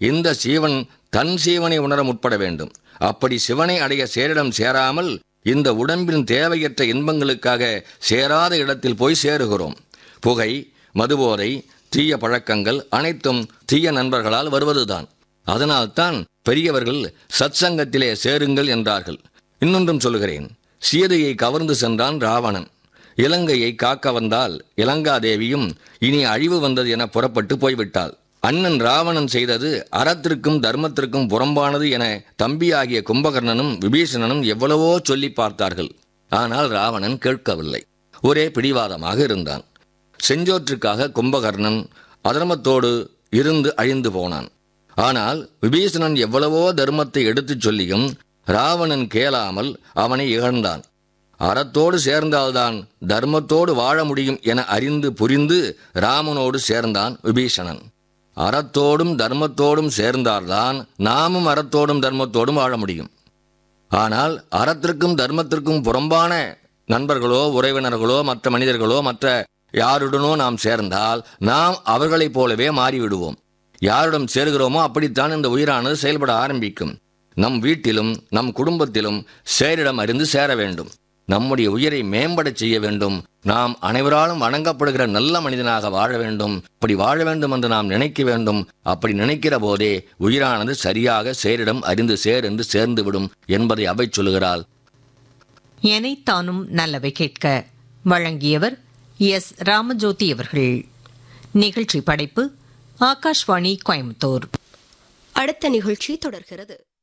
இந்த சீவன் தன் சீவனை உணர முற்பட வேண்டும் அப்படி சிவனை அடைய சேரிடம் சேராமல் இந்த உடம்பின் தேவையற்ற இன்பங்களுக்காக சேராத இடத்தில் போய் சேருகிறோம் புகை மதுபோதை தீய பழக்கங்கள் அனைத்தும் தீய நண்பர்களால் வருவதுதான் அதனால்தான் பெரியவர்கள் சத்சங்கத்திலே சேருங்கள் என்றார்கள் இன்னொன்றும் சொல்கிறேன் சீதையை கவர்ந்து சென்றான் ராவணன் இலங்கையை காக்க வந்தால் இலங்காதேவியும் இனி அழிவு வந்தது என புறப்பட்டு போய்விட்டாள் அண்ணன் ராவணன் செய்தது அறத்திற்கும் தர்மத்திற்கும் புறம்பானது என தம்பியாகிய கும்பகர்ணனும் விபீஷணனும் எவ்வளவோ சொல்லி பார்த்தார்கள் ஆனால் ராவணன் கேட்கவில்லை ஒரே பிடிவாதமாக இருந்தான் செஞ்சோற்றுக்காக கும்பகர்ணன் அதர்மத்தோடு இருந்து அழிந்து போனான் ஆனால் விபீஷணன் எவ்வளவோ தர்மத்தை எடுத்துச் சொல்லியும் ராவணன் கேளாமல் அவனை இகழ்ந்தான் அறத்தோடு சேர்ந்தால்தான் தர்மத்தோடு வாழ முடியும் என அறிந்து புரிந்து ராமனோடு சேர்ந்தான் விபீஷணன் அறத்தோடும் தர்மத்தோடும் சேர்ந்தால்தான் நாமும் அறத்தோடும் தர்மத்தோடும் வாழ முடியும் ஆனால் அறத்திற்கும் தர்மத்திற்கும் புறம்பான நண்பர்களோ உறவினர்களோ மற்ற மனிதர்களோ மற்ற யாருடனோ நாம் சேர்ந்தால் நாம் அவர்களைப் போலவே மாறிவிடுவோம் யாருடன் சேர்கிறோமோ அப்படித்தான் இந்த உயிரானது செயல்பட ஆரம்பிக்கும் நம் வீட்டிலும் நம் குடும்பத்திலும் சேரிடம் அறிந்து சேர வேண்டும் நம்முடைய உயிரை மேம்படச் செய்ய வேண்டும் நாம் அனைவராலும் வணங்கப்படுகிற நல்ல மனிதனாக வாழ வேண்டும் அப்படி வாழ வேண்டும் என்று நாம் நினைக்க வேண்டும் அப்படி நினைக்கிற போதே உயிரானது சரியாக சேரிடம் அறிந்து சேர் என்று சேர்ந்து விடும் என்பதை அவை சொல்லுகிறாள் எனைத்தானும் நல்லவை கேட்க வழங்கியவர் எஸ் ராமஜோதி அவர்கள் நிகழ்ச்சி படைப்பு ஆகாஷ்வாணி கோயம்புத்தூர் அடுத்த நிகழ்ச்சி தொடர்கிறது